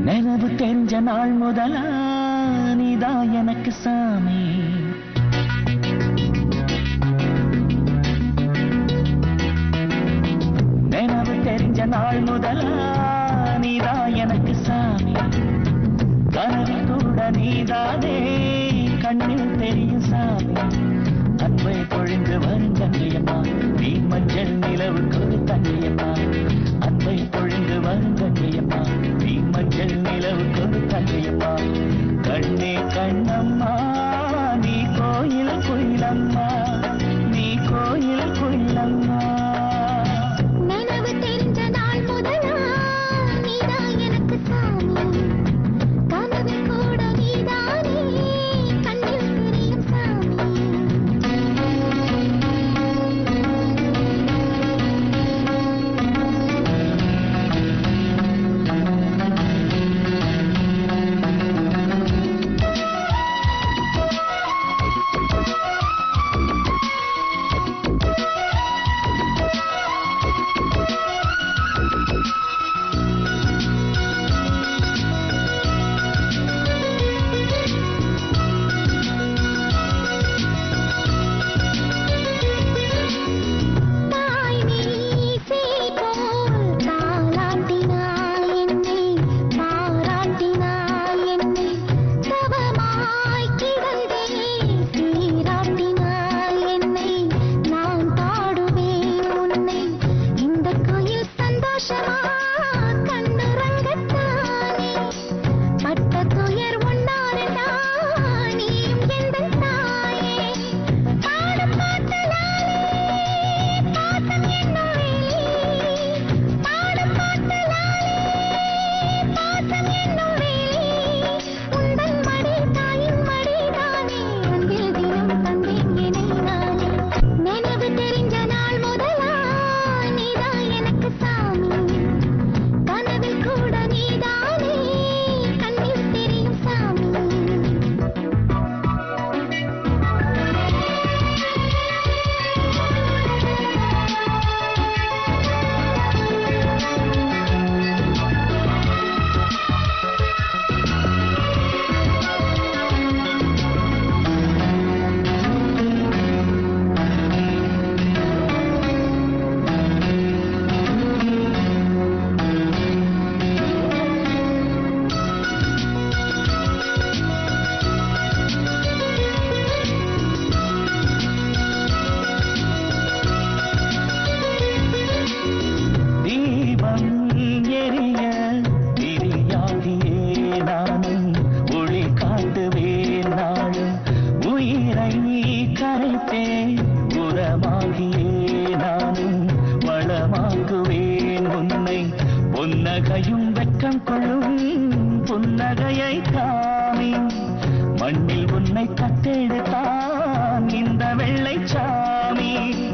நினைவு தெரிஞ்ச நாள் முதலா நீதான் எனக்கு சாமி நினைவு தெரிஞ்ச நாள் முதலா நீதான் எனக்கு சாமி கனவில் கூட நீதானே கண்ணில் தெரியும் சாமி அன்பை பொழிந்து வரும் தண்ணியம்மா நீ மஞ்சள் நிலவுக்கு ஒரு தண்ணியம்மா அன்பை பொழிந்து வரும் தண்ணியம்மா நீ மஞ்சள் நிலவுக்கு ஒரு தண்ணியம்மா கண்ணே கண்ணம்மா நீ கோயில் குயிலம்மா நீ கோயில் குயிலம்மா நினைவு தெரிஞ்ச நாள் முதலா நீதான் எனக்கு சாமி கனவில் கூட நீதானே கண்ணில் தெரியும் சாமி தாய் நீசே போல் தாலாட்டினாய் என்னை பாராட்டினாய் என்னை தவமாய் கிடந்தே சீராட்டினாய் என்னை நான் பாடுவேன் உன்னை இந்த கோயில் சந்தோஷமா கண்ணுறங்கத்தானே பட்ட துயர் உன்னாரடா நீயும் எந்தன் தாயே பாடும் பாட்டலாலே பாசம் என்னும் பாடும் பாட்டலாலே பாசம் என்னும் உந்தன் மடி தாயின் மடிதானே அன்பில் தினம் தந்தேன் என்னை நானே நினைவு தெரிஞ்ச நாள் முதலா நீதான் எனக்கு சாமி கனவில் கூட நீதானே கண்ணில் தெரியும் சாமி தீபம் எரிய திரியாகியே நானும் ஒளி காட்டுவேன் நாளும் உயிரை கரைத்தேன் உரமாகியே நானும் வளமாக்குவேன் உன்னை புன்னகையும் வெட்கம் கொள்ளும் புன்னகையை காமி மண்ணில் உன்னை கட்டெடுத்தான் இந்த வெள்ளைச்சாமி